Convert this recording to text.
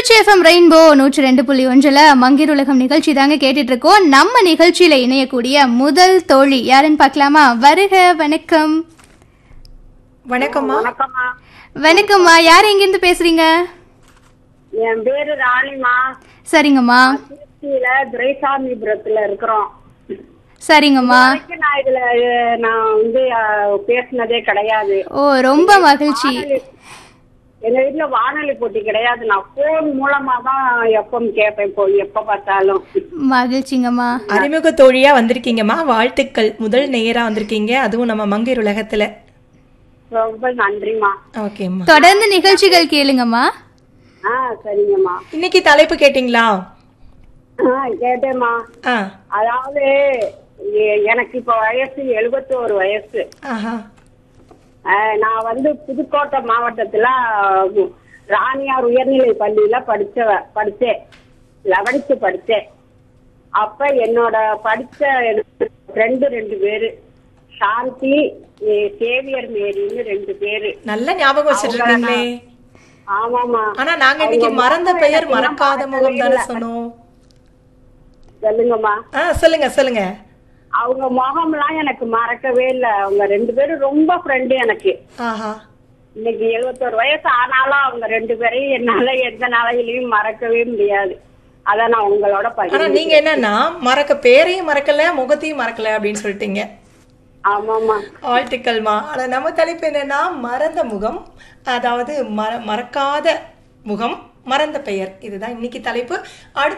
Trichy FM rainbow நூற்றி ரெண்டு புள்ளி ஒன்றில் மங்கிர் உலகம் நிகழ்ச்சி தாங்க கேட்டுட்டு இருக்கோம் நம்ம நிகழ்ச்சியில இணையக்கூடிய முதல் தோழி யாருன்னு பார்க்கலாமா வருக வணக்கம் வணக்கம்மா வணக்கம்மா வணக்கம்மா யார் எங்கேருந்து பேசுறீங்க என் பேரு ராணிமா சரிங்கம்மா திருச்சியில துரைசாமிபுரத்துல இருக்கிறோம் சரிங்கம்மா இதுவரைக்கும் நான் இதுல அஹ், நான் வந்து அஹ், பேசுனதே கிடையாது ஓ ரொம்ப மகிழ்ச்சி எங்க வீட்டுல வானொலி போட்டி கிடையாது நான் போன் மூலமா தான் எப்பவும் கேட்பேன் இப்போ எப்ப பார்த்தாலும் மகிழ்ச்சிங்கம்மா அறிமுக தோழியா வந்திருக்கீங்கம்மா வாழ்த்துக்கள் முதல் நேரா வந்திருக்கீங்க அதுவும் நம்ம மங்கையர் உலகத்துல ரொம்ப நன்றிமா ஓகேம்மா தொடர்ந்து நிகழ்ச்சிகள் கேளுங்கம்மா ஆ சரிங்கம்மா இன்னைக்கு தலைப்பு கேட்டிங்களா ஆ கேட்டேம்மா ஆ அதாவது எ- எனக்கு இப்ப வயசு எழுபத்தோரு வயசு ஆஹா அஹ் நான் வந்து புதுக்கோட்டை மாவட்டத்துல அஹ், ராணியார் உயர்நிலை பள்ளியில படிச்சவ படிச்சேன் லெவன்த்து படிச்சேன் அப்ப என்னோட படிச்ச ஃப்ரெண்டு ரெண்டு பேரு சாந்தி எ- சேவியர் மேரின்னு ரெண்டு பேரு நல்ல ஞாபகம் வச்சுட்டு இருக்கீங்களே ஆமாமா ஆனா நாங்க இன்னைக்கு மறந்த பெயர் மறக்காத முகம் தானே சொன்னோம் சொல்லுங்கம்மா ஆ சொல்லுங்க சொல்லுங்க அவங்க முகம்லாம் எனக்கு மறக்கவே இல்ல அவங்க ரெண்டு பேரும் ரொம்ப ஃப்ரெண்டு எனக்கு ஆஹா இன்னைக்கு எழுபத்தோரு வயசு ஆனாலும் அவங்க ரெண்டு பேரையும் என்னால எந்த நாளையிலயும் மறக்கவே முடியாது அத நான் உங்களோட ஆனா பகிர்ந்து நீங்க என்னன்னா மறக்க பேரையும் மறக்கல முகத்தையும் மறக்கல அப்படின்னு சொல்லிட்டீங்க ஆமாமா வாழ்த்துக்கள்மா ஆனா நம்ம தலைப்பு என்னன்னா மறந்த முகம் அதாவது மற மறக்காத முகம் மறந்த பெயர் இதுதான் இன்னைக்கு தலைப்பு அடுத்த